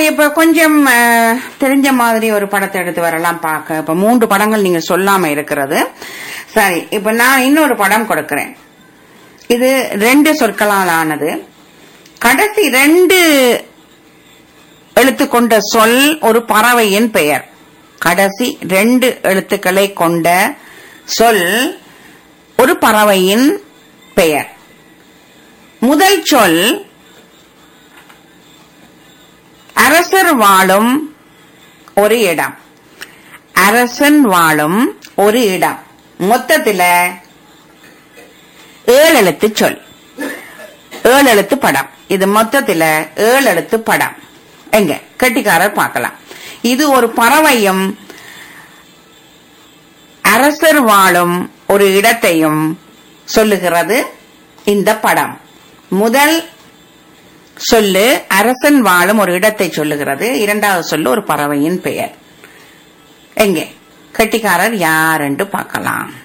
சரி இப்ப கொஞ்சம் அஹ், தெரிஞ்ச மாதிரி ஒரு படத்தை எடுத்து வரலாம் பார்க்க இப்ப மூன்று படங்கள் நீங்க சொல்லாம இருக்கிறது சரி இப்ப நான் இன்னொரு படம் கொடுக்கிறேன் இது ரெண்டு சொற்களால் ஆனது கடைசி ரெண்டு எழுத்து கொண்ட சொல் ஒரு பறவையின் பெயர் கடைசி ரெண்டு எழுத்துக்களை கொண்ட சொல் ஒரு பறவையின் பெயர் முதல் சொல் அரசர் வாழும் ஒரு இடம் அரசன் வாழும் ஒரு இடம் மொத்தத்துல ஏழு எழுத்து சொல் ஏழு எழுத்து படம் இது மொத்தத்துல ஏழு எழுத்து படம் எங்க கெட்டிக்காரர் பார்க்கலாம் இது ஒரு பறவையும் அரசர் வாழும் ஒரு இடத்தையும் சொல்லுகிறது இந்த படம் முதல் சொல்லு அரசன் வாழும் ஒரு இடத்தை சொல்லுகிறது இரண்டாவது சொல்லு ஒரு பறவையின் பெயர் எங்கே கெட்டிக்காரர் யார் என்று பார்க்கலாம்